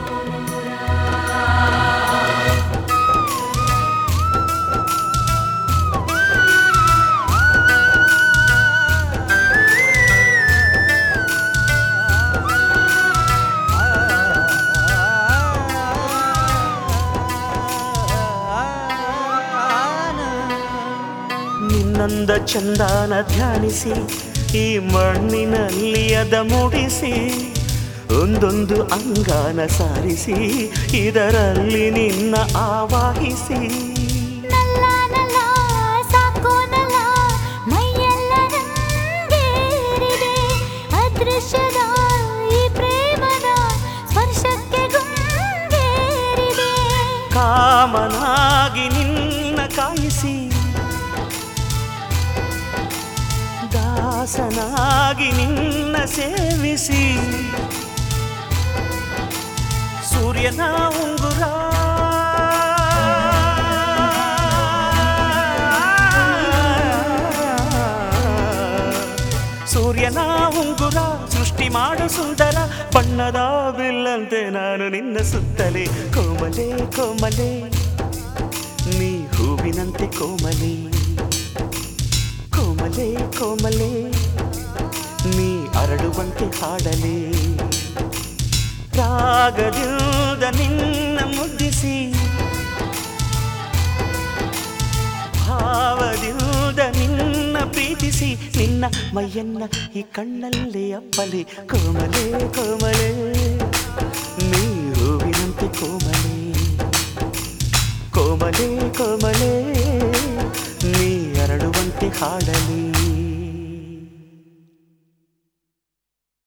ನಿನ್ನಂದ ಚಂದಾನ ಧ್ಯಾನಿಸಿ ಈ ಮಣ್ಣಿನಲ್ಲಿ ಅದ ಮೂಡಿಸಿ ಒಂದೊಂದು ಅಂಗಾನ ಸಾರಿಸಿ ಇದರಲ್ಲಿ ನಿನ್ನ ಆವಾಹಿಸಿ ನಲ್ಲ ನಲ್ಲ ಸಾಕೋ ನಲ್ಲ ಮೈಯೆಲ್ಲ ರಂಗೇರಿದೆ ಅದೃಶ್ಯದ ಈ ಪ್ರೇಮದ ಸ್ಪರ್ಶಕ್ಕೆ ಗುಂಗೇರಿದೆ ಕಾಮನಾಗಿ ನಿನ್ನ ಕಾಯಿಸಿ ದಾಸನಾಗಿ ನಿನ್ನ ಸೇವಿಸಿ ಸೂರ್ಯನ ಉಂಗುರ ಸೂರ್ಯನ ಉಂಗುರ ಸೃಷ್ಟಿ ಮಾಡು ಸುಂದರ ಬಣ್ಣದ ಬಿಲ್ಲಂತೆ ನಾನು ನಿನ್ನ ಸುತ್ತಲೇ ಕೋಮಲೆ ಕೋಮಲೆ ನೀ ಹೂವಿನಂತೆ ಕೋಮಲೆ ಕೋಮಲೆ ಕೋಮಲೆ ನೀ ಅರಳುವಂತೆ ಹಾಡಲೆ ರಾಗದಿಂದ ನಿನ್ನ ಮುದ್ದಿಸಿ ಭಾವದಿಂದ ನಿನ್ನ ಪ್ರೀತಿಸಿ ನಿನ್ನ ಮೈಯನ್ನ ಈ ಕಣ್ಣಲ್ಲಿ ಅಪ್ಪಲಿ ಕೋಮಲೆ ಕೋಮಲೆ ನೀ ಹೂವಿನಂತೆ ಕೋಮಲೆ ಕೋಮಲೆ ಕೋಮಲೆ ನೀ ಅರಳುವಂತೆ ಹಾಡಲಿ